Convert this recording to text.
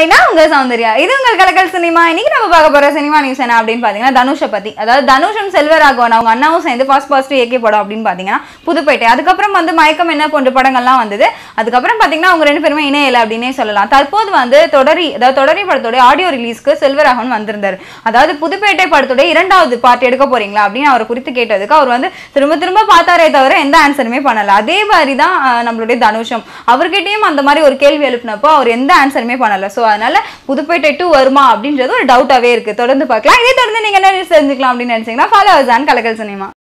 hi நான் உங்க சௌந்தர்யா இது உங்கள் கலக்கல் சினிமா இன்னைக்கு நம்ம பார்க்க போற சினிமா நியூஸ் என்ன அப்படின்னு பாத்தீங்கன்னா தனுஷை பத்தி அதாவது தனுஷும் செல்வராகவன் அவங்க அண்ணாவும் சேர்ந்து ஃபர்ஸ்ட் ஃபர்ஸ்ட் ஏகே படம் அப்படின்னு பாத்தீங்கன்னா புதுப்பேட்டை அதுக்கப்புறம் வந்து மயக்கம் என்ன போன்ற படங்கள்லாம் வந்தது அதுக்கப்புறம் பாத்தீங்கன்னா அவங்க ரெண்டு பேருமே இணையல அப்படின்னே சொல்லலாம் தற்போது வந்து தொடரி அதாவது தொடரி படத்தோட ஆடியோ ரிலீஸ்க்கு செல்வராகவன் வந்திருந்தாரு அதாவது புதுப்பேட்டை படத்தோட இரண்டாவது பார்ட் எடுக்க போறீங்களா அப்படின்னு அவரை குறித்து கேட்டதுக்கு அவர் வந்து திரும்ப திரும்ப பார்த்தாரே தவிர எந்த ஆன்சருமே பண்ணல அதே மாதிரி தான் அஹ், நம்மளுடைய தனுஷம் அவர்கிட்டயும் அந்த மாதிரி ஒரு கேள்வி எழுப்பினப்போ அவர் எந்த ஆன்சருமே பண்ணல ஸோ அதனால புதுப்பேட்டை டூ வருமா அப்படின்றது ஒரு டவுட்டாவே இருக்கு தொடர்ந்து பார்க்கலாம் இதே தொடர்ந்து நீங்க என்ன news தெரிஞ்சுக்கலாம் அப்படின்னு நினைச்சீங்கன்னா ஃபாலோ அண்ட் கலக்கல் சினிமா